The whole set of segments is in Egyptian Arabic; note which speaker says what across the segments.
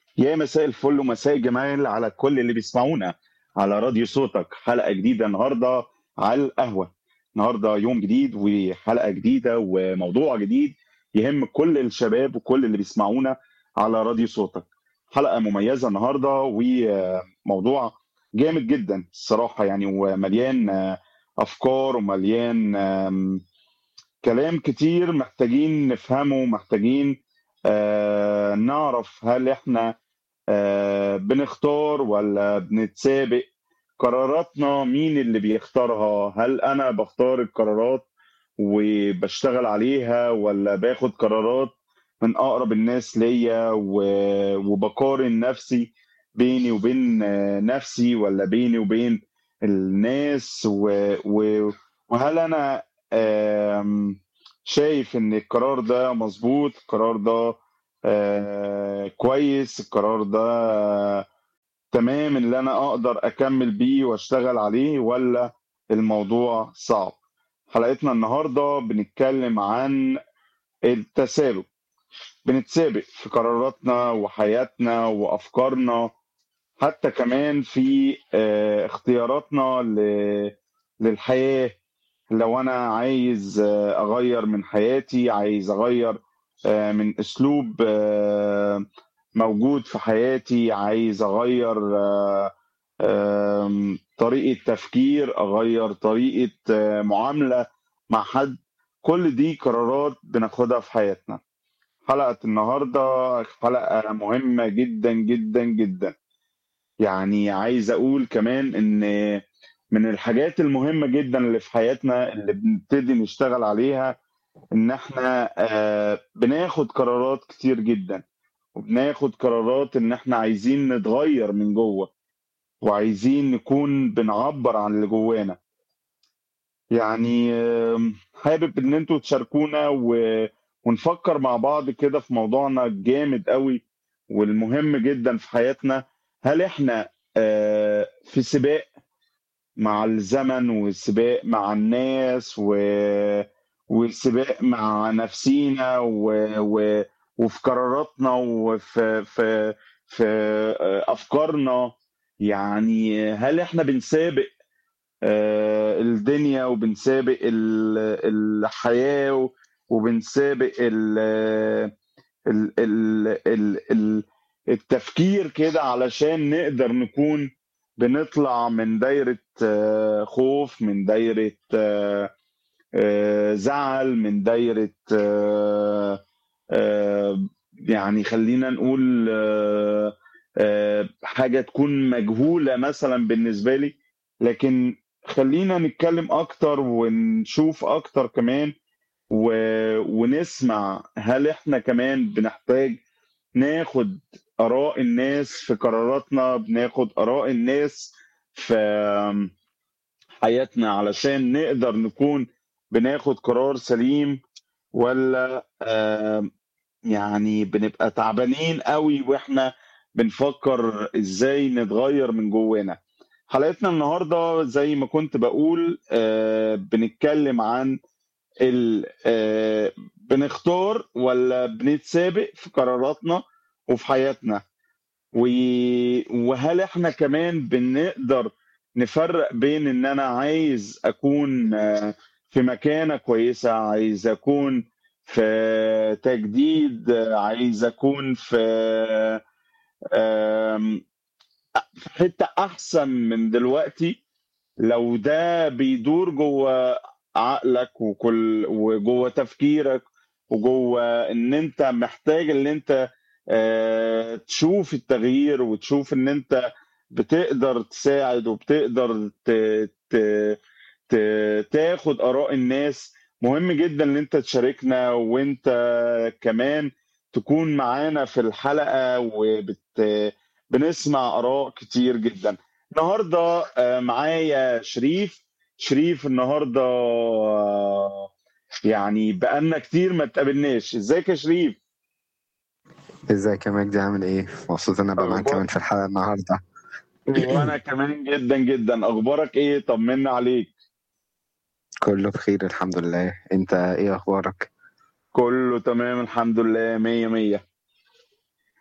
Speaker 1: يا مساء الفل ومساء الجمال على كل اللي بيسمعونا على راديو صوتك حلقة جديدة النهاردة على القهوة النهاردة يوم جديد وحلقة جديدة وموضوع جديد يهم كل الشباب وكل اللي بيسمعونا على راديو صوتك حلقة مميزة النهاردة وموضوع جامد جدا الصراحة يعني ومليان أفكار ومليان آم، كلام كتير محتاجين نفهمه محتاجين آه، نعرف هل احنا آه، بنختار ولا بنتسابق قراراتنا مين اللي بيختارها هل انا بختار القرارات وبشتغل عليها ولا باخد قرارات من اقرب الناس ليا و- وبقارن نفسي بيني وبين آه، نفسي ولا بيني وبين الناس و- و- وهل انا آم، شايف ان القرار ده مظبوط القرار ده آه، كويس القرار ده آه، تمام اللي انا اقدر اكمل بيه واشتغل عليه ولا الموضوع صعب حلقتنا النهارده بنتكلم عن التسابق بنتسابق في قراراتنا وحياتنا وافكارنا حتى كمان في آه، اختياراتنا ل- للحياة لو انا عايز آه، اغير من حياتي عايز اغير آه، من اسلوب آه، موجود في حياتي عايز اغير آه، آم، طريقة تفكير اغير طريقة آه، معاملة مع حد كل دي قرارات بناخدها في حياتنا حلقة النهاردة حلقة مهمة جدا جدا جدا يعني عايز اقول كمان ان من الحاجات المهمة جدا اللي في حياتنا اللي بنبتدي نشتغل عليها ان احنا آه، بناخد قرارات كتير جدا وبناخد قرارات ان احنا عايزين نتغير من جوه وعايزين نكون بنعبر عن اللي جوانا يعني آم، حابب ان انتوا تشاركونا و... ونفكر مع بعض كده في موضوعنا الجامد قوي والمهم جدا في حياتنا هل احنا آه، في سباق مع الزمن والسباق مع الناس و... والسباق مع نفسينا و... و... وفي قراراتنا وفي في في أفكارنا يعني هل احنا بنسابق آه، الدنيا وبنسابق ال- الحياة وبنسابق ال... ال... ال... ال... ال... التفكير كده علشان نقدر نكون بنطلع من دايرة آه، خوف من دايرة آه، آه، زعل من دايرة آه، آه، يعني خلينا نقول آه، آه، حاجة تكون مجهولة مثلا بالنسبة لي لكن خلينا نتكلم أكتر ونشوف أكتر كمان و... ونسمع هل احنا كمان بنحتاج ناخد آراء الناس في قراراتنا بناخد آراء الناس في حياتنا علشان نقدر نكون بناخد قرار سليم ولا آم، يعني بنبقى تعبانين قوي واحنا بنفكر ازاي نتغير من جوانا حلقتنا النهارده زي ما كنت بقول آه، بنتكلم عن ال آه، بنختار ولا بنتسابق في قراراتنا وفي حياتنا و- وهل احنا كمان بنقدر نفرق بين ان انا عايز اكون آه، في مكانة كويسة عايز اكون في تجديد آه، عايز اكون في آم، في حتة احسن من دلوقتي لو ده بيدور جوه عقلك وكل وجوه تفكيرك وجوه ان انت محتاج ان انت آه، تشوف التغيير وتشوف ان انت بتقدر تساعد وبتقدر ت... ت... ت... تاخد اراء الناس مهم جدا ان انت تشاركنا وانت كمان تكون معانا في الحلقة وبت... بنسمع اراء كتير جدا النهارده آه، معايا شريف شريف النهارده آه، يعني بقالنا كتير ما اتقابلناش ازيك يا شريف
Speaker 2: ازيك يا مجدي عامل ايه؟ مبسوط ان ابقى معاك
Speaker 1: اخبار
Speaker 2: كمان في الحلقة النهاردة
Speaker 1: وانا كمان جدا جدا اخبارك ايه طمنا عليك
Speaker 2: كله بخير الحمد لله انت ايه اخبارك؟
Speaker 1: كله تمام الحمد لله مية مية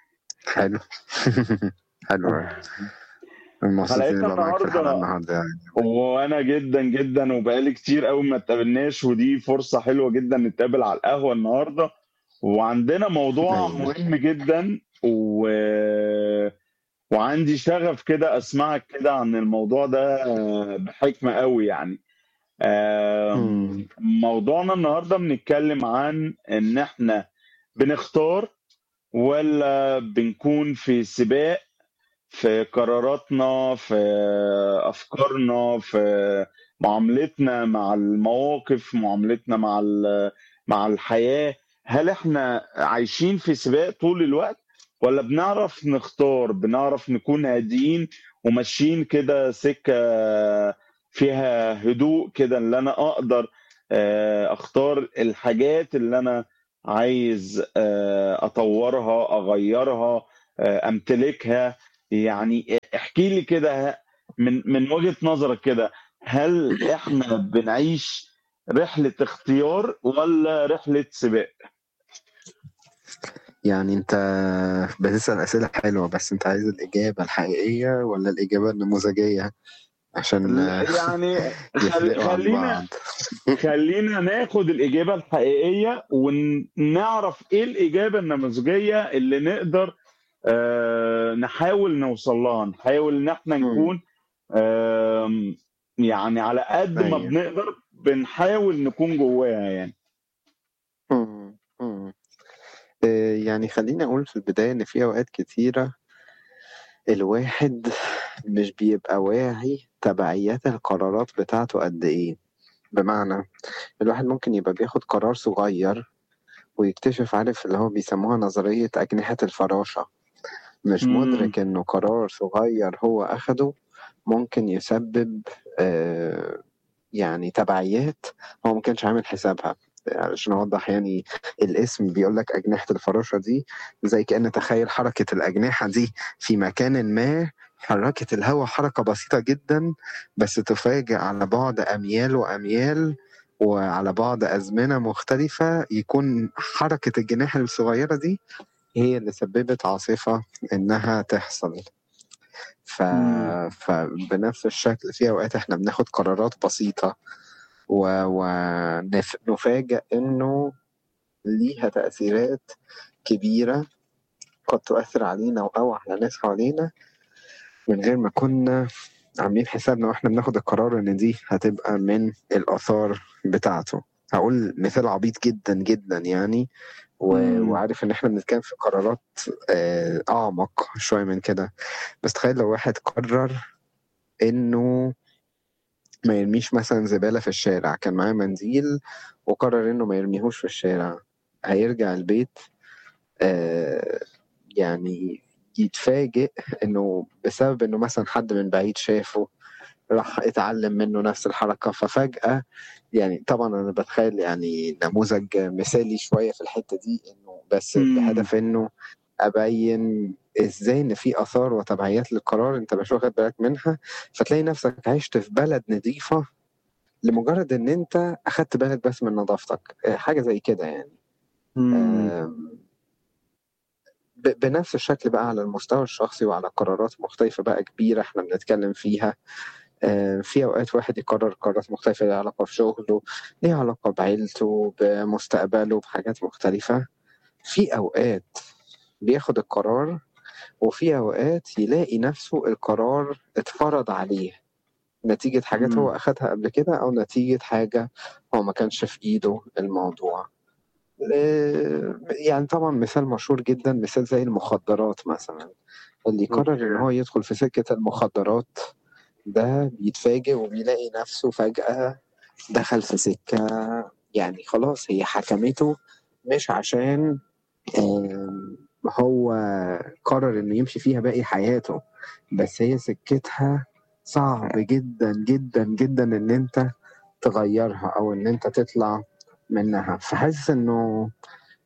Speaker 2: حلو حلو أوي. المبسوطين
Speaker 1: حلقتنا
Speaker 2: نبقى معاك في الحلقة
Speaker 1: النهارده
Speaker 2: النهاردة يعني
Speaker 1: وانا جدا جدا وبقالي كتير قوي ما اتقابلناش ودي فرصة حلوة جدا نتقابل على القهوة النهارده وعندنا موضوع
Speaker 2: أيوة
Speaker 1: مهم جدا و... وعندي شغف كده اسمعك كده عن الموضوع ده بحكمة قوي يعني آم،
Speaker 2: أمم،
Speaker 1: موضوعنا النهارده بنتكلم عن ان احنا بنختار ولا بنكون في سباق في قراراتنا في افكارنا في معاملتنا مع المواقف معاملتنا مع ال- مع الحياة هل احنا عايشين في سباق طول الوقت ولا بنعرف نختار بنعرف نكون هاديين وماشيين كده سكة فيها هدوء كده اللي انا اقدر آه، اختار الحاجات اللي انا عايز آه، اطورها اغيرها آه، امتلكها يعني احكي لي كده من من وجهة نظرك كده هل احنا بنعيش رحلة اختيار ولا رحلة سباق؟
Speaker 2: يعني أنت بتسأل أسئلة حلوة بس أنت عايز الإجابة الحقيقية ولا الإجابة النموذجية عشان
Speaker 1: لا، يعني خل...
Speaker 2: يفرقوا عن
Speaker 1: خلينا
Speaker 2: بعض
Speaker 1: خلينا ناخد الإجابة الحقيقية ونعرف ايه الإجابة النموذجية اللي نقدر آه، نحاول نوصل لها نحاول ان احنا
Speaker 2: أمم،
Speaker 1: نكون آم، يعني على قد ما
Speaker 2: أيوة
Speaker 1: بنقدر بنحاول نكون جواها يعني
Speaker 2: أمم، أمم. آه، يعني خليني أقول في البداية إن في أوقات كتيرة الواحد مش بيبقى واعي تبعيات القرارات بتاعته قد إيه بمعنى الواحد ممكن يبقى بياخد قرار صغير ويكتشف عارف اللي هو بيسموها نظرية أجنحة الفراشة مش
Speaker 1: امم
Speaker 2: مدرك إنه قرار صغير هو أخده ممكن يسبب آه، يعني تبعيات هو ما كانش عامل حسابها علشان اوضح يعني الاسم بيقول لك اجنحه الفراشه دي زي كأن تخيل حركه الاجنحه دي في مكان ما حركت الهواء حركه بسيطه جدا بس تفاجئ على بعد اميال واميال وعلى بعد ازمنه مختلفه يكون حركه الجناح الصغيره دي هي اللي سببت عاصفه انها تحصل ف...
Speaker 1: امم
Speaker 2: فبنفس الشكل في اوقات احنا بناخد قرارات بسيطه ونفاجأ إنه ليها تأثيرات كبيرة قد تؤثر علينا أو على ناس حوالينا من غير ما كنا عاملين حسابنا واحنا بناخد القرار إن دي هتبقى من الآثار بتاعته هقول مثال عبيط جدا جدا يعني و...
Speaker 1: امم
Speaker 2: وعارف إن احنا بنتكلم في قرارات آه، أعمق شوية من كده بس تخيل لو واحد قرر إنه ما يرميش مثلا زبالة في الشارع كان معاه منديل وقرر انه ما يرميهوش في الشارع هيرجع البيت آه يعني يتفاجئ انه بسبب انه مثلا حد من بعيد شافه راح اتعلم منه نفس الحركة ففجأة يعني طبعا انا بتخيل يعني نموذج مثالي شوية في الحتة دي انه بس
Speaker 1: امم
Speaker 2: بهدف انه ابين ازاي ان في اثار وتبعيات للقرار انت مش واخد بالك منها فتلاقي نفسك عشت في بلد نظيفة لمجرد ان انت اخدت بالك بس من نظافتك آه، حاجة زي كده يعني
Speaker 1: امم
Speaker 2: آم، ب- بنفس الشكل بقى على المستوى الشخصي وعلى قرارات مختلفة بقى كبيرة احنا بنتكلم فيها آه، في أوقات واحد يقرر قرارات مختلفة ليها علاقة بشغله ليها علاقة بعيلته بمستقبله بحاجات مختلفة في أوقات بياخد القرار وفي أوقات يلاقي نفسه القرار اتفرض عليه نتيجة حاجات هو
Speaker 1: امم
Speaker 2: أخدها قبل كده أو نتيجة حاجة هو ما كانش في إيده الموضوع آه، يعني طبعا مثال مشهور جدا مثال زي المخدرات مثلا اللي يقرر ان
Speaker 1: اوكي
Speaker 2: هو يدخل في سكة المخدرات ده بيتفاجئ وبيلاقي نفسه فجأة دخل في سكة يعني خلاص هي حكمته مش عشان آم، هو قرر انه يمشي فيها باقي حياته بس هي سكتها صعب جدا جدا جدا ان انت تغيرها او ان انت تطلع منها فحاسس انه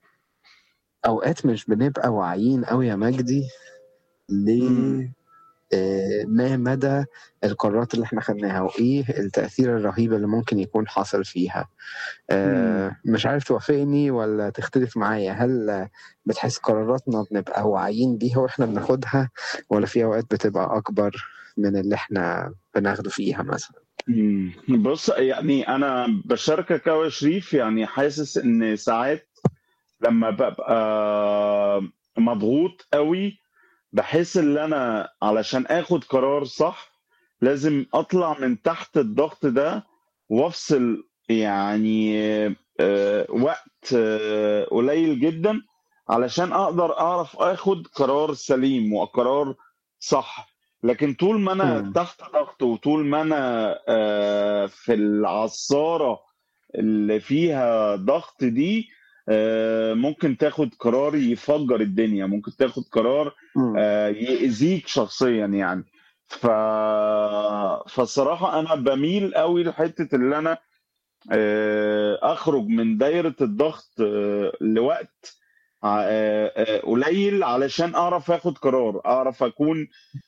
Speaker 2: اوقات مش بنبقى واعيين قوي يا مجدي
Speaker 1: امم
Speaker 2: آه، ما مدى القرارات اللي احنا خدناها وايه التأثير الرهيب اللي ممكن يكون حاصل فيها آه، مش عارف توافقني ولا تختلف معايا هل بتحس قراراتنا بنبقى واعيين بيها واحنا بناخدها ولا في اوقات بتبقى اكبر من اللي احنا بناخده فيها مثلا
Speaker 1: مم. بص يعني انا بشاركك يا شريف يعني حاسس ان ساعات لما ببقى مضغوط قوي بحس ان انا علشان اخد قرار صح لازم اطلع من تحت الضغط ده وافصل يعني آه، وقت آه، قليل جدا علشان اقدر اعرف اخد قرار سليم وقرار صح لكن طول ما انا
Speaker 2: مم.
Speaker 1: تحت ضغط وطول ما انا آه، في العصارة اللي فيها ضغط دي آه، ممكن تاخد قرار يفجر الدنيا ممكن تاخد قرار
Speaker 2: مم.
Speaker 1: آه، يأذيك شخصيا يعني ف فالصراحة أنا بميل قوي لحتة اللي أنا آه، أخرج من دايرة الضغط آه، لوقت آه، آه، قليل علشان أعرف آخد قرار أعرف أكون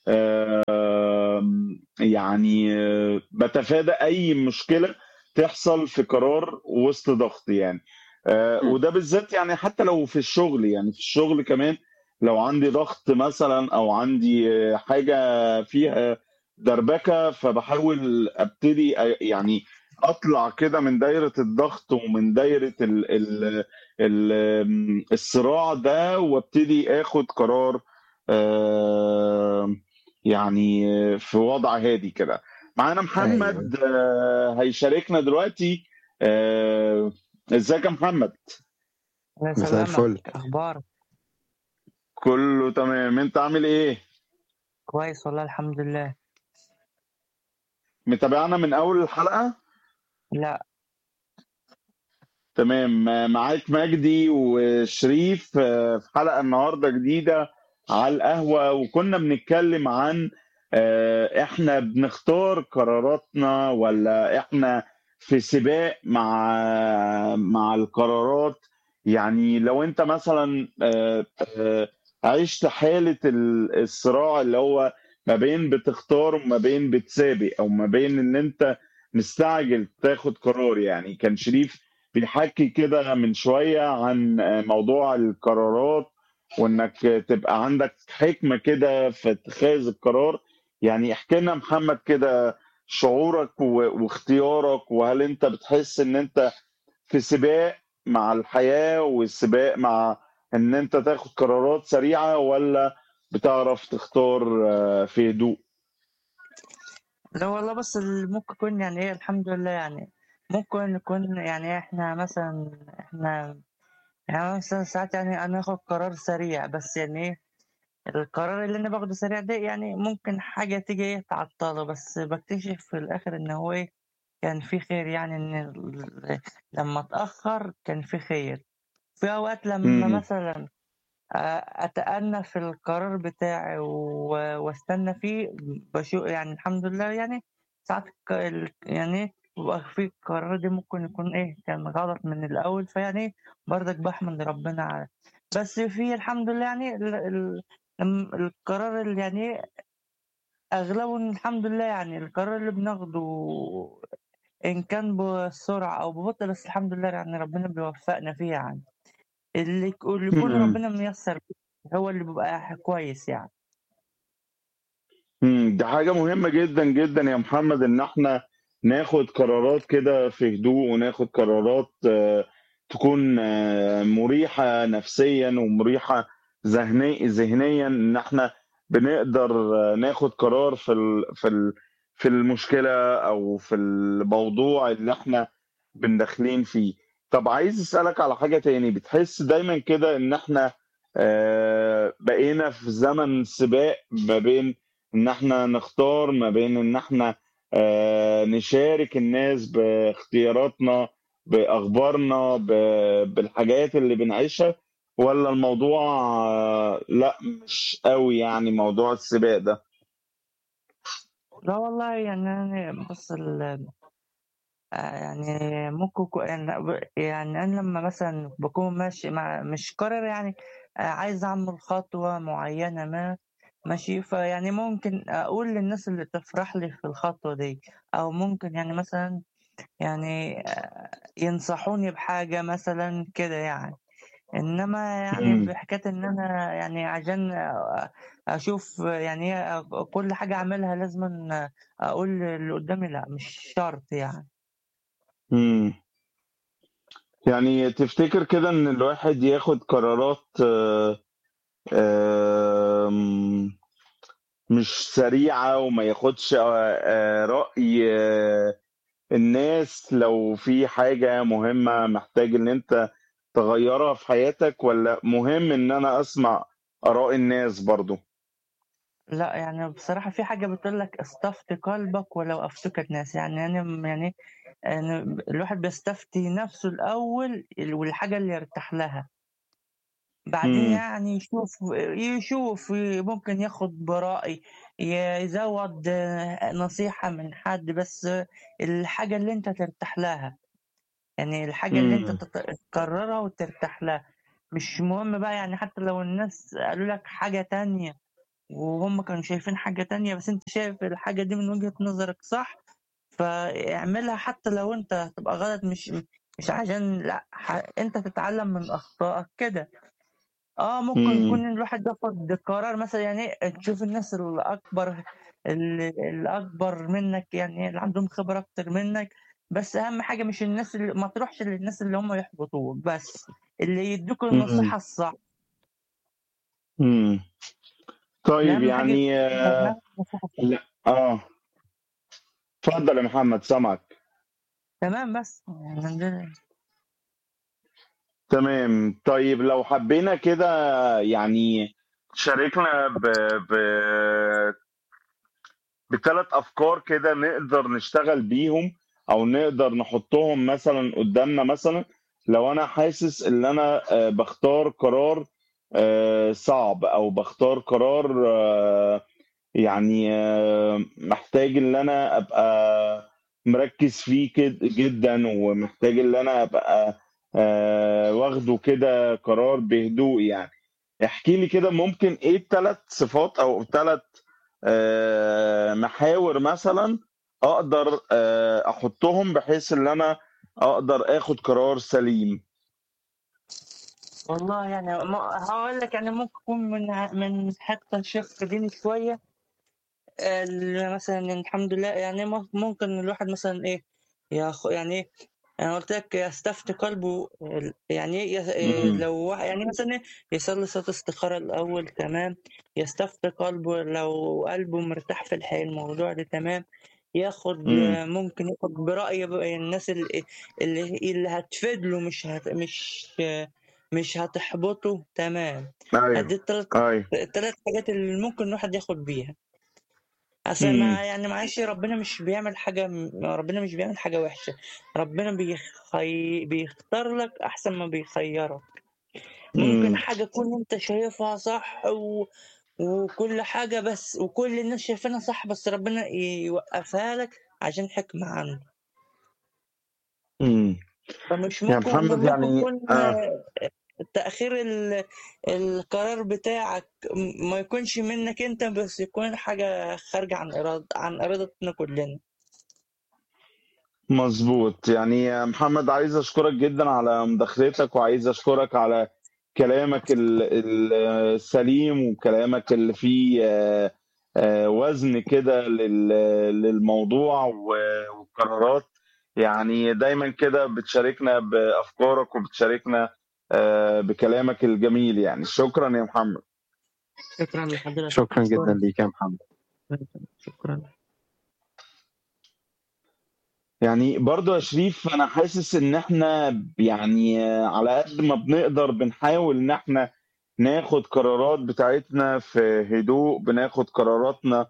Speaker 1: آه، يعني آه، بتفادى أي مشكلة تحصل في قرار وسط ضغط يعني آه،
Speaker 2: مم.
Speaker 1: وده بالذات يعني حتى لو في الشغل يعني في الشغل كمان لو عندي ضغط مثلا او عندي آه، حاجه فيها دربكه فبحاول ابتدي أ- يعني اطلع كده من دايره الضغط ومن دايره ال ال ال الصراع ده وابتدي اخد قرار آه، يعني في وضع هادي كده معانا
Speaker 2: ايوه
Speaker 1: محمد آه، هيشاركنا دلوقتي آه، ازيك يا محمد
Speaker 3: الله
Speaker 2: مساء
Speaker 3: يسلمك
Speaker 2: الفل
Speaker 3: اخبارك
Speaker 1: كله تمام انت عامل ايه
Speaker 3: كويس والله الحمد لله
Speaker 1: متابعنا من اول الحلقة
Speaker 3: لا
Speaker 1: تمام آه، معاك مجدي وشريف آه، في حلقة النهاردة جديدة على القهوة وكنا بنتكلم عن آه، احنا بنختار قراراتنا ولا احنا في سباق مع مع القرارات يعني لو انت مثلا آه، آه، عشت حالة ال- الصراع اللي هو ما بين بتختار وما بين بتسابق او ما بين ان انت مستعجل تاخد قرار يعني كان شريف بيحكي كده من شوية عن موضوع القرارات وانك تبقى عندك حكمة كده في اتخاذ القرار يعني احكي لنا محمد كده شعورك و- واختيارك وهل انت بتحس ان انت في سباق مع الحياة والسباق مع ان انت تاخد قرارات سريعة ولا بتعرف تختار آه، في هدوء
Speaker 3: لا والله بس ال- ممكن يكون يعني ايه الحمد لله يعني ممكن نكون يعني احنا مثلا احنا يعني مثلا ساعات يعني انا اخد قرار سريع بس يعني ايه القرار اللي انا باخده سريع ده يعني ممكن حاجة تيجي ايه تعطله بس بكتشف في الاخر ان هو ايه كان في خير يعني ان ال- لما اتأخر كان في خير في اوقات لما
Speaker 1: مم.
Speaker 3: مثلا أتأنى في القرار بتاعي و- واستنى فيه بشوف يعني الحمد لله يعني ساعات ك- ال- يعني بيبقى في القرار دي ممكن يكون ايه كان غلط من الأول فيعني إيه برضك بحمد ربنا على بس في الحمد لله يعني ال- ال- لم- القرار اللي يعني إيه أغلبه الحمد لله يعني القرار اللي بناخده إن كان بسرعة أو ببطء بس الحمد لله يعني ربنا بيوفقنا فيه يعني اللي يك- اللي يكون
Speaker 1: مم.
Speaker 3: ربنا ميسر هو اللي بيبقى كويس يعني
Speaker 1: مم. دي حاجة مهمة جدا جدا يا محمد إن إحنا ناخد قرارات كده في هدوء وناخد قرارات آه، تكون آه، مريحة نفسيا ومريحة ذهني ذهنيا إن إحنا بنقدر آه، ناخد قرار في ال في ال في المشكلة أو في الموضوع اللي إحنا بندخلين فيه. طب عايز أسألك على حاجة تاني بتحس دايما كده إن إحنا آه، بقينا في زمن سباق ما بين ان احنا نختار ما بين ان احنا آه، نشارك الناس باختياراتنا باخبارنا ب- بالحاجات اللي بنعيشها ولا الموضوع آه، لا مش قوي يعني موضوع السباق ده
Speaker 3: لا والله يعني أنا بص ال آه، يعني ممكن يكون- يعني ب- يعني أنا لما مثلا بكون ماشي مع مش قرر يعني آه، عايز أعمل خطوة معينة ما ماشي فيعني ممكن أقول للناس اللي تفرح لي في الخطوة دي أو ممكن يعني مثلا يعني آه، ينصحوني بحاجة مثلا كده يعني انما يعني
Speaker 1: مم.
Speaker 3: بحكايه ان انا يعني عشان اشوف يعني إيه كل حاجه اعملها لازم اقول اللي قدامي لا مش شرط يعني
Speaker 1: مم. يعني تفتكر كده ان الواحد ياخد قرارات آه، آم، مش سريعة وما ياخدش آه، آه، رأي آه، الناس لو في حاجة مهمة محتاج ان انت تغيرها في حياتك ولا مهم ان انا اسمع آراء الناس برضو
Speaker 3: لا يعني بصراحه في حاجه بتقول لك استفت قلبك ولو افتك الناس يعني يعني يعني يعني الواحد بيستفتي نفسه الاول والحاجه اللي يرتاح لها بعدين
Speaker 1: مم.
Speaker 3: يعني يشوف يشوف ممكن ياخد برأي يزود نصيحة من حد بس الحاجة اللي انت ترتاح لها يعني الحاجة اللي انت
Speaker 1: مم.
Speaker 3: تت- تقررها وترتاح لها مش مهم بقى يعني حتى لو الناس قالوا لك حاجة تانية وهم كانوا شايفين حاجة تانية بس انت شايف الحاجة دي من وجهة نظرك صح فاعملها حتى لو انت هتبقى غلط مش مش عشان لا ح- انت تتعلم من اخطائك كده اه ممكن
Speaker 1: مم.
Speaker 3: يكون الواحد ياخد قرار مثلا يعني تشوف الناس الأكبر اللي الأكبر منك يعني اللي عندهم خبرة أكتر منك بس أهم حاجة مش الناس اللي ما تروحش للناس اللي هم يحبطوك بس اللي يدوك
Speaker 1: مم.
Speaker 3: النصيحة الصح
Speaker 1: مم. طيب
Speaker 3: أهم حاجة
Speaker 1: يعني
Speaker 3: يدوك
Speaker 1: آه
Speaker 3: النصيحة الصح
Speaker 1: لا اه اتفضل يا محمد سامعك
Speaker 3: تمام بس يعني ده-
Speaker 1: تمام طيب لو حبينا كده يعني شاركنا ب... ب... بثلاث افكار كده نقدر نشتغل بيهم او نقدر نحطهم مثلا قدامنا مثلا لو انا حاسس ان انا آه، بختار قرار آه، صعب او بختار قرار آه، يعني آه، محتاج ان انا ابقى مركز فيه كد- جدا ومحتاج ان انا ابقى آه، واخده كده قرار بهدوء يعني احكي لي كده ممكن ايه الثلاث صفات او ثلاث محاور مثلا اقدر آه، احطهم بحيث ان انا اقدر اخد قرار سليم
Speaker 3: والله يعني ما- هقول لك يعني ممكن يكون من من حتى شق ديني شوية ال- مثلا الحمد لله يعني مم- ممكن الواحد مثلا ايه ياخ يعني ايه انا قلت لك يستفتي قلبه ال- يعني ايه يس- إيه
Speaker 1: مم.
Speaker 3: لو واحد- يعني مثلا ايه يصلي صلاة استخارة الاول تمام يستفتي قلبه لو قلبه مرتاح في الحياة الموضوع ده تمام ياخد
Speaker 1: مم.
Speaker 3: ممكن ياخد برأي بقى الناس اللي اللي, اللي هتفيد له مش هت مش مش هتحبطه تمام
Speaker 1: ايوه
Speaker 3: هدي الثلاث
Speaker 1: ايوه
Speaker 3: الثلاث حاجات اللي ممكن الواحد ياخد بيها اصل
Speaker 1: مم.
Speaker 3: ما يعني معلش ربنا مش بيعمل حاجة ربنا مش بيعمل حاجة وحشة ربنا بيخي... بيختار لك احسن ما بيخيرك ممكن
Speaker 1: مم.
Speaker 3: حاجة تكون انت شايفها صح و... وكل حاجة بس وكل الناس شايفينها صح بس ربنا يوقفها لك عشان حكمة عنده
Speaker 1: مم.
Speaker 3: فمش
Speaker 1: يا
Speaker 3: ممكن
Speaker 1: محمد
Speaker 3: ممكن
Speaker 1: يعني
Speaker 3: يكون
Speaker 1: اه
Speaker 3: تأخير ال... القرار بتاعك م- ما يكونش منك انت بس يكون حاجة خارجة عن إرادة عن إرادتنا كلنا
Speaker 1: مظبوط يعني يا محمد عايز اشكرك جدا على مداخلتك وعايز اشكرك على كلامك ال- ال- السليم وكلامك اللي فيه آه، آه، وزن كده لل- للموضوع و- والقرارات يعني دايما كده بتشاركنا بافكارك وبتشاركنا آه، بكلامك الجميل يعني شكرا يا محمد
Speaker 3: شكرا لحضرتك
Speaker 2: شكرا جدا
Speaker 3: شكرا
Speaker 2: ليك يا محمد
Speaker 3: شكرا
Speaker 1: يعني برضو يا شريف انا حاسس ان احنا يعني آه، على قد ما بنقدر بنحاول ان احنا ناخد قرارات بتاعتنا في هدوء بناخد قراراتنا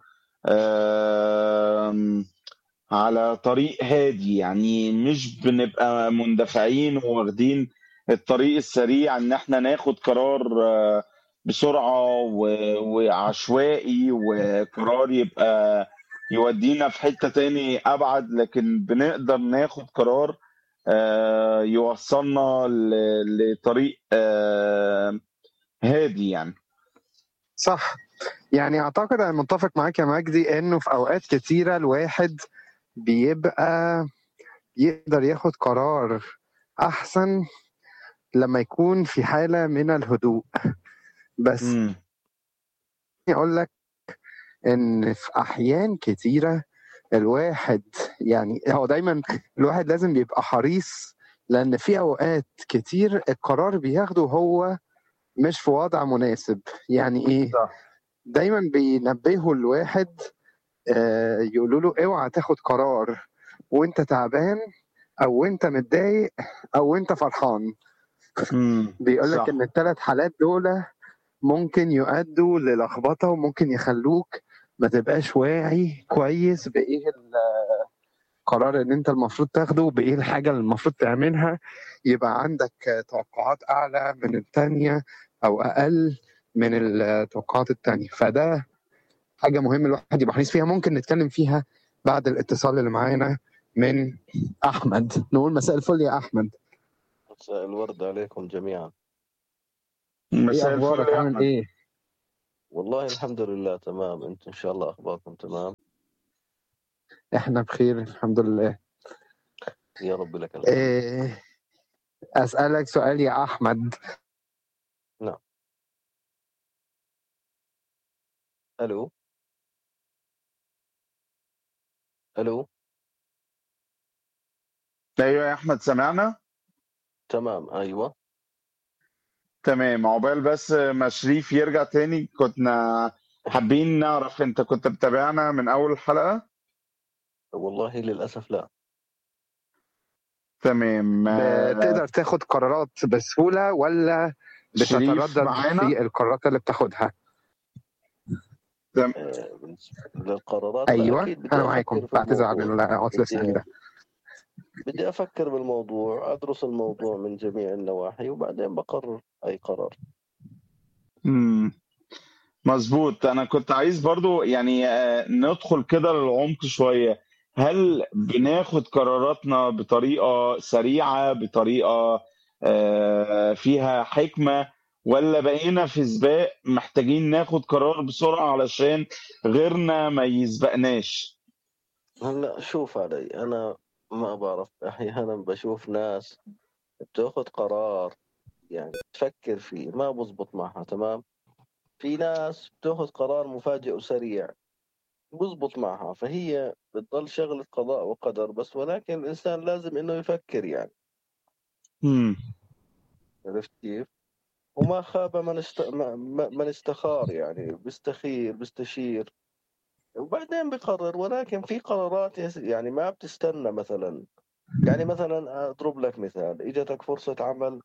Speaker 1: آم، على طريق هادي يعني مش بنبقى مندفعين وواخدين الطريق السريع ان احنا ناخد قرار آه، بسرعة و- وعشوائي وقرار يبقى يودينا في حتة تاني ابعد لكن بنقدر ناخد قرار آه، يوصلنا ل- لطريق آه، هادي يعني
Speaker 2: صح يعني اعتقد انا متفق معاك يا مجدي انه في اوقات كتيره الواحد بيبقى يقدر ياخد قرار احسن لما يكون في حاله من الهدوء بس
Speaker 1: امم
Speaker 2: اقول لك ان في احيان كتيره الواحد يعني هو دايما الواحد لازم يبقى حريص لان في اوقات كتير القرار بياخده هو مش في وضع مناسب يعني ايه
Speaker 1: صح
Speaker 2: دايما بينبهوا الواحد آه، يقولوا له اوعى تاخد قرار وانت تعبان او انت متضايق او انت فرحان
Speaker 1: امم
Speaker 2: بيقول لك
Speaker 1: صح
Speaker 2: ان الثلاث حالات دول ممكن يؤدوا للخبطه وممكن يخلوك ما تبقاش واعي كويس بايه القرار اللي انت المفروض تاخده وبايه الحاجه اللي المفروض تعملها يبقى عندك توقعات اعلى من الثانيه او اقل من التوقعات الثانيه فده حاجه مهمه الواحد يبقى حريص فيها ممكن نتكلم فيها بعد الاتصال اللي معانا من احمد نقول مساء الفل يا احمد
Speaker 4: مساء الورد عليكم جميعا
Speaker 2: ايه
Speaker 1: مساء الفل
Speaker 2: اخبارك
Speaker 1: يا
Speaker 2: عامل
Speaker 1: احمد
Speaker 2: ايه
Speaker 4: والله الحمد لله تمام انتم ان شاء الله اخباركم تمام
Speaker 2: احنا بخير الحمد لله
Speaker 4: يا رب لك الحمد
Speaker 2: إيه اسالك سؤال يا احمد
Speaker 4: نعم الو الو
Speaker 1: ايوه يا احمد سمعنا
Speaker 4: تمام ايوه
Speaker 1: تمام عقبال بس ما شريف يرجع تاني كنا حابين نعرف انت كنت متابعنا من اول الحلقة
Speaker 4: والله للاسف لا
Speaker 1: تمام آه،
Speaker 2: بتقدر تاخد قرارات بسهوله ولا
Speaker 1: شريف
Speaker 2: بتتردد
Speaker 1: معانا
Speaker 2: في القرارات اللي بتاخدها
Speaker 1: تم-
Speaker 4: آه، بالنسبة للقرارات لا
Speaker 2: ايوه
Speaker 4: اكيد بدي
Speaker 2: انا معاكم
Speaker 4: افكر في
Speaker 2: بعتذر عن
Speaker 4: الموضوع
Speaker 2: العطل الثاني
Speaker 4: بدي
Speaker 2: ده
Speaker 4: بدي افكر بالموضوع ادرس الموضوع من جميع النواحي وبعدين بقرر اي قرار
Speaker 1: مم. مظبوط انا كنت عايز برضو يعني آه، ندخل كده للعمق شوية هل بناخد قراراتنا بطريقة سريعة بطريقة آه، فيها حكمة ولا بقينا في سباق محتاجين ناخد قرار بسرعة علشان غيرنا ما يسبقناش
Speaker 4: هلا شوف علي انا ما بعرف احيانا بشوف ناس بتاخذ قرار يعني تفكر فيه ما بزبط معها تمام في ناس بتاخذ قرار مفاجئ وسريع بزبط معها فهي بتضل شغلة قضاء وقدر بس ولكن الإنسان لازم إنه يفكر يعني
Speaker 1: مم.
Speaker 4: عرفت كيف؟ وما خاب من است... ما- ما- من استخار يعني بيستخير بيستشير وبعدين بقرر ولكن في قرارات يس- يعني ما بتستنى مثلا يعني مثلا اضرب لك مثال اجتك فرصة عمل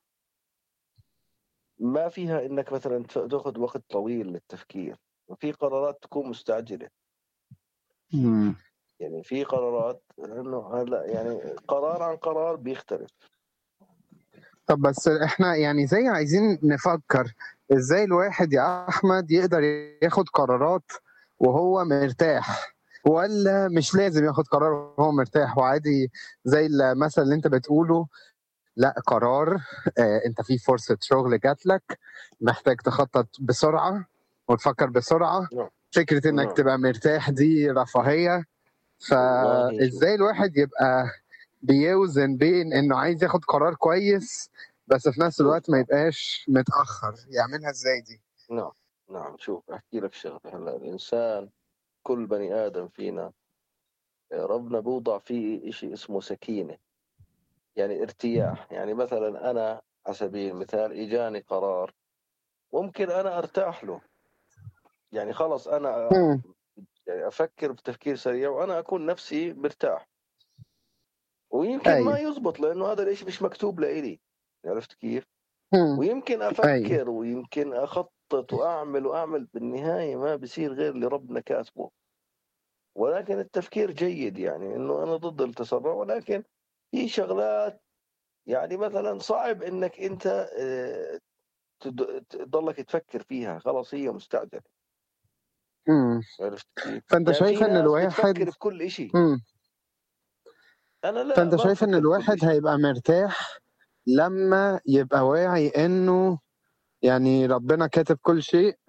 Speaker 4: ما فيها انك مثلا ت- تاخذ وقت طويل للتفكير وفي قرارات تكون مستعجلة
Speaker 1: مم.
Speaker 4: يعني في قرارات انه هلا يعني قرار عن قرار بيختلف
Speaker 2: طب بس احنا يعني زي عايزين نفكر ازاي الواحد يا احمد يقدر ياخد قرارات وهو مرتاح ولا مش لازم ياخد قرار وهو مرتاح وعادي زي المثل اللي انت بتقوله لا قرار اه انت في فرصة شغل جات لك محتاج تخطط بسرعة وتفكر بسرعة
Speaker 4: نعم
Speaker 2: فكرة انك
Speaker 4: نعم
Speaker 2: تبقى مرتاح دي رفاهية
Speaker 4: والله شوف
Speaker 2: فازاي الواحد يبقى بيوزن بين انه عايز ياخد قرار كويس بس في نفس
Speaker 4: شوف
Speaker 2: الوقت ما يبقاش متأخر يعملها ازاي دي
Speaker 4: نعم نعم شوف احكي لك شغله هلا الانسان كل بني ادم فينا ربنا بوضع فيه شيء اسمه سكينه يعني ارتياح يعني مثلا انا على سبيل المثال اجاني قرار ممكن انا ارتاح له يعني خلص انا
Speaker 2: مم.
Speaker 4: يعني افكر بتفكير سريع وانا اكون نفسي مرتاح ويمكن ما
Speaker 2: ايوه
Speaker 4: يزبط لانه هذا الاشي مش مكتوب لإلي عرفت كيف
Speaker 2: مم.
Speaker 4: ويمكن
Speaker 2: ايوه
Speaker 4: افكر ويمكن اخطط واعمل واعمل بالنهايه ما بصير غير اللي ربنا كاتبه ولكن التفكير جيد يعني انه انا ضد التسرع ولكن في شغلات يعني مثلا صعب انك انت آه، تد- تضلك تفكر فيها خلاص هي مستعجله
Speaker 2: مم.
Speaker 4: عرفت كيف؟
Speaker 2: فانت
Speaker 4: يعني في
Speaker 2: شايف ان
Speaker 4: ناس
Speaker 2: الواحد
Speaker 4: بتفكر في كل إشي
Speaker 2: مم.
Speaker 4: انا لا
Speaker 2: فانت
Speaker 4: ما
Speaker 2: شايف ان
Speaker 4: بفكر في كل
Speaker 2: الواحد
Speaker 4: إشي
Speaker 2: هيبقى مرتاح لما يبقى واعي انه يعني ربنا كاتب كل شيء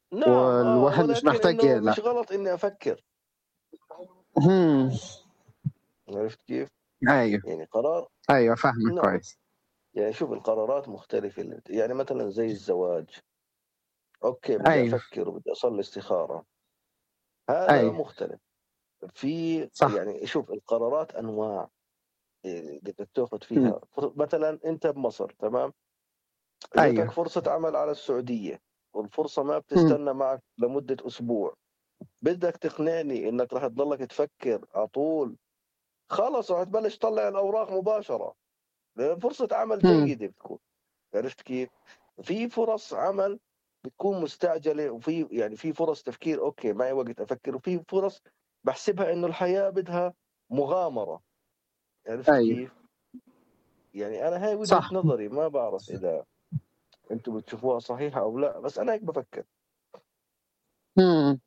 Speaker 4: نعم آه
Speaker 2: والواحد مش
Speaker 4: ولكن
Speaker 2: محتاج
Speaker 4: انه
Speaker 2: يقلق
Speaker 4: مش غلط اني افكر
Speaker 2: هم.
Speaker 4: عرفت كيف؟
Speaker 2: ايوه
Speaker 4: يعني قرار
Speaker 2: ايوه فاهمك
Speaker 4: نعم
Speaker 2: كويس
Speaker 4: يعني شوف القرارات مختلفة اللي- يعني مثلا زي الزواج اوكي بدي
Speaker 2: ايوه
Speaker 4: افكر وبدي اصلي استخارة هذا
Speaker 2: ايوه
Speaker 4: مختلف في
Speaker 2: صح
Speaker 4: يعني شوف القرارات انواع اللي بدك تاخذ
Speaker 2: هم.
Speaker 4: فيها مثلا انت بمصر تمام جاتك
Speaker 2: ايوه
Speaker 4: فرصة عمل على السعودية والفرصة ما
Speaker 2: هم.
Speaker 4: بتستنى معك لمدة أسبوع بدك تقنعني إنك رح تضلك تفكر على طول خلص رح تبلش تطلع الأوراق مباشرة لأن فرصة عمل
Speaker 2: هم.
Speaker 4: جيدة بتكون عرفت كيف؟ في فرص عمل بتكون مستعجلة وفي يعني في فرص تفكير أوكي معي وقت أفكر وفي فرص بحسبها إنه الحياة بدها مغامرة عرفت
Speaker 2: ايوه
Speaker 4: كيف؟ يعني أنا هاي وجهة
Speaker 2: صح
Speaker 4: نظري ما بعرف إذا أنتم بتشوفوها صحيحة أو لا بس أنا هيك بفكر
Speaker 2: هم.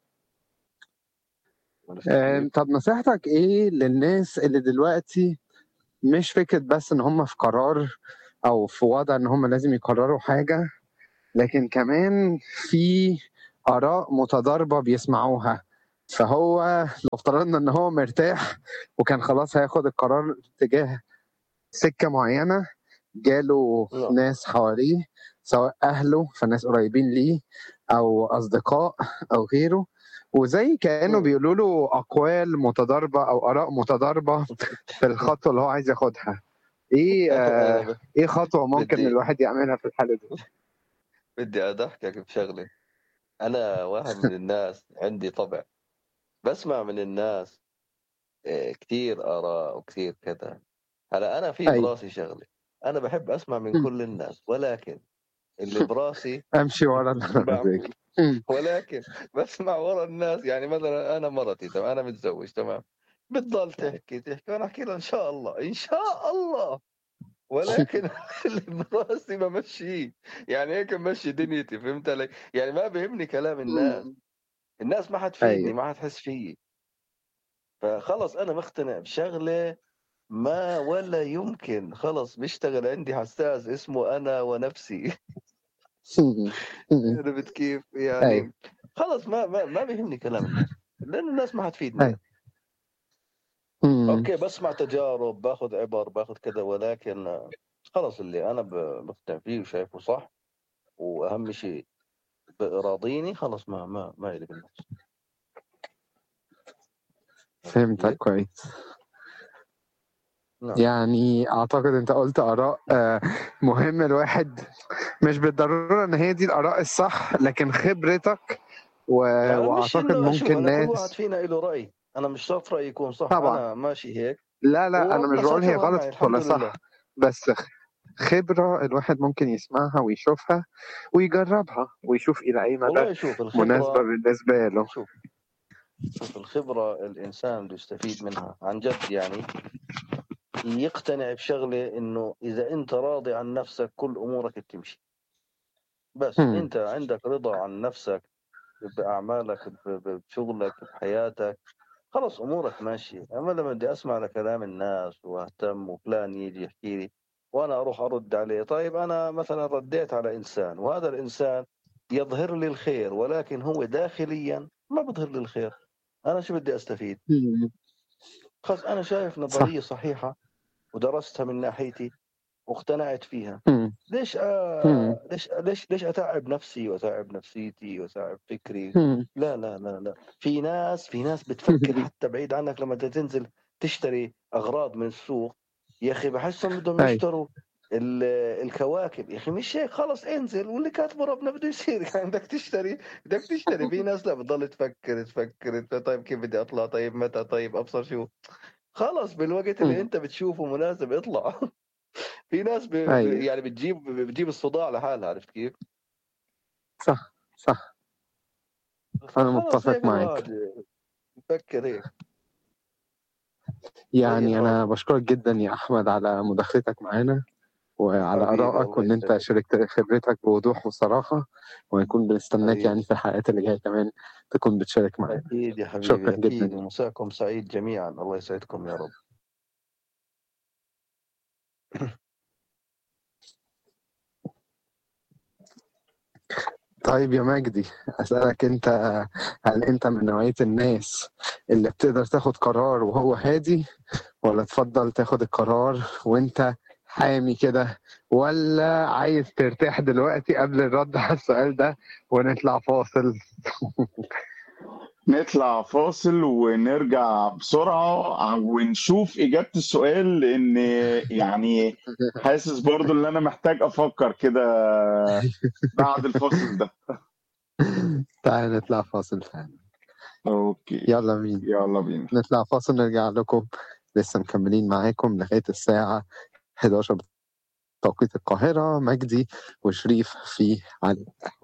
Speaker 4: عرفت
Speaker 2: آم،
Speaker 4: كيف؟
Speaker 2: طب نصيحتك ايه للناس اللي دلوقتي مش فكرة بس ان هم في قرار او في وضع ان هم لازم يقرروا حاجة لكن كمان في آراء متضاربة بيسمعوها فهو لو افترضنا ان هو مرتاح وكان خلاص هياخد القرار تجاه سكة معينة جاله
Speaker 4: نعم
Speaker 2: ناس حواليه سواء أهله فناس قريبين ليه أو أصدقاء أو غيره وزي كأنه
Speaker 4: مم.
Speaker 2: بيقولوا له أقوال متضاربة أو آراء متضاربة في الخطوة اللي هو عايز ياخدها إيه آه
Speaker 4: أنا ب-
Speaker 2: إيه خطوة ممكن
Speaker 4: بدي
Speaker 2: الواحد يعملها في الحالة دي؟
Speaker 4: بدي أضحكك بشغلة أنا واحد من الناس عندي طبع بسمع من الناس آه، كثير آراء وكثير كذا هلا أنا في
Speaker 2: أي
Speaker 4: براسي شغلة أنا بحب أسمع من
Speaker 2: مم.
Speaker 4: كل الناس ولكن اللي براسي
Speaker 2: أمشي ورا اللي على
Speaker 4: بعمل
Speaker 2: مزاجي مم.
Speaker 4: ولكن بسمع ورا الناس يعني مثلا أنا مرتي تمام أنا متزوج تمام بتضل تحكي تحكي وأنا أحكي لها إن شاء الله إن شاء الله ولكن اللي براسي بمشيه يعني هيك بمشي دنيتي فهمت علي يعني ما بيهمني كلام الناس
Speaker 2: مم.
Speaker 4: الناس ما حتفيدني
Speaker 2: أيوه
Speaker 4: ما حتحس فيي فخلص انا مقتنع بشغله ما ولا يمكن خلص بيشتغل عندي حساس اسمه انا ونفسي
Speaker 2: مم. مم.
Speaker 4: عرفت كيف
Speaker 2: أيوه
Speaker 4: يعني خلص ما ما, ما بيهمني كلام الناس لانه الناس ما حتفيدني
Speaker 2: أيوه مم.
Speaker 4: اوكي بسمع تجارب باخذ عبر باخذ كذا ولكن آه، خلص اللي انا ب- مقتنع فيه وشايفه صح واهم شيء راضيني خلص ما ما ما يلي بالناس عرفت
Speaker 2: فهمتك
Speaker 4: كيف؟
Speaker 2: كويس
Speaker 4: نعم
Speaker 2: يعني اعتقد انت قلت اراء آه، مهم الواحد مش بالضروره ان هي دي الاراء الصح لكن خبرتك و...
Speaker 4: يعني مش
Speaker 2: واعتقد
Speaker 4: انه شوف
Speaker 2: ممكن
Speaker 4: انا كل واحد
Speaker 2: ناس
Speaker 4: فينا له راي انا مش شرط رايي يكون صح
Speaker 2: طبعا
Speaker 4: انا ماشي هيك
Speaker 2: لا لا انا مش
Speaker 4: وربنا
Speaker 2: بقول هي
Speaker 4: سترها
Speaker 2: غلط
Speaker 4: معي الحمد
Speaker 2: ولا
Speaker 4: لله
Speaker 2: صح بس خبره الواحد ممكن يسمعها ويشوفها ويجربها ويشوف الى اي مدى
Speaker 4: والله شوف
Speaker 2: مناسبه
Speaker 4: الخبره
Speaker 2: بالنسبه له
Speaker 4: شوف شوف الخبره الانسان بده يستفيد منها عن جد يعني يقتنع بشغله انه اذا انت راضي عن نفسك كل امورك بتمشي بس
Speaker 2: هم.
Speaker 4: انت عندك رضا عن نفسك باعمالك ب- ب- بشغلك بحياتك خلص امورك ماشيه اما لما بدي اسمع لكلام الناس واهتم وفلان يجي يحكي لي وانا اروح ارد عليه طيب انا مثلا رديت على انسان وهذا الانسان يظهر لي الخير ولكن هو داخليا ما بظهر لي الخير انا شو بدي استفيد
Speaker 2: هم.
Speaker 4: خلص انا شايف
Speaker 2: صح
Speaker 4: نظريه صحيحه ودرستها من ناحيتي واقتنعت فيها
Speaker 2: هم.
Speaker 4: ليش
Speaker 2: هم.
Speaker 4: آه ليش ليش ليش اتعب نفسي واتعب نفسيتي واتعب فكري
Speaker 2: هم.
Speaker 4: لا لا لا لا في ناس في ناس بتفكر حتى بعيد عنك لما تنزل تشتري اغراض من السوق يا اخي بحسهم بدهم
Speaker 2: اي
Speaker 4: يشتروا ال- الكواكب يا اخي مش هيك خلص انزل واللي كاتبه ربنا بده يصير يعني بدك تشتري بدك تشتري في ناس لا بتضل تفكر تفكر طيب كيف بدي اطلع طيب متى طيب ابصر شو خلص بالوقت اللي
Speaker 2: هم.
Speaker 4: انت بتشوفه مناسب اطلع في ناس ب... ب...
Speaker 2: اي
Speaker 4: يعني بتجيب بتجيب الصداع لحالها عرفت كيف؟
Speaker 2: صح صح انا
Speaker 4: فخلص
Speaker 2: متفق
Speaker 4: هيك
Speaker 2: معاك
Speaker 4: الواحد يفكر هيك زي
Speaker 2: يعني انا
Speaker 4: الفل
Speaker 2: بشكرك جدا يا احمد على مداخلتك معانا وعلى
Speaker 4: حبيبي
Speaker 2: ارائك
Speaker 4: الله
Speaker 2: وان انت
Speaker 4: يسعدك
Speaker 2: شاركت خبرتك بوضوح وصراحه ونكون بنستناك
Speaker 4: حبيبي
Speaker 2: يعني في الحلقات اللي جايه كمان تكون بتشارك معانا
Speaker 4: أكيد يا حبيبي
Speaker 2: شكرا جدا
Speaker 4: أكيد
Speaker 2: ليك
Speaker 4: ومساكم سعيد جميعا الله يسعدكم يا رب
Speaker 2: طيب يا مجدي أسألك أنت هل أنت من نوعية الناس اللي بتقدر تاخد قرار وهو هادي ولا تفضل تاخد القرار وأنت حامي كده ولا عايز ترتاح دلوقتي قبل الرد على السؤال ده ونطلع فاصل
Speaker 1: نطلع فاصل ونرجع بسرعة ونشوف إجابة السؤال لأن يعني حاسس برضو إن أنا محتاج أفكر كده بعد الفاصل ده
Speaker 2: تعال نطلع فاصل فعلا
Speaker 1: أوكي
Speaker 2: يلا مين
Speaker 1: يلا بينا
Speaker 2: نطلع فاصل نرجع لكم لسه مكملين معاكم لغاية الساعة 11 بتوقيت القاهرة مجدي وشريف في علي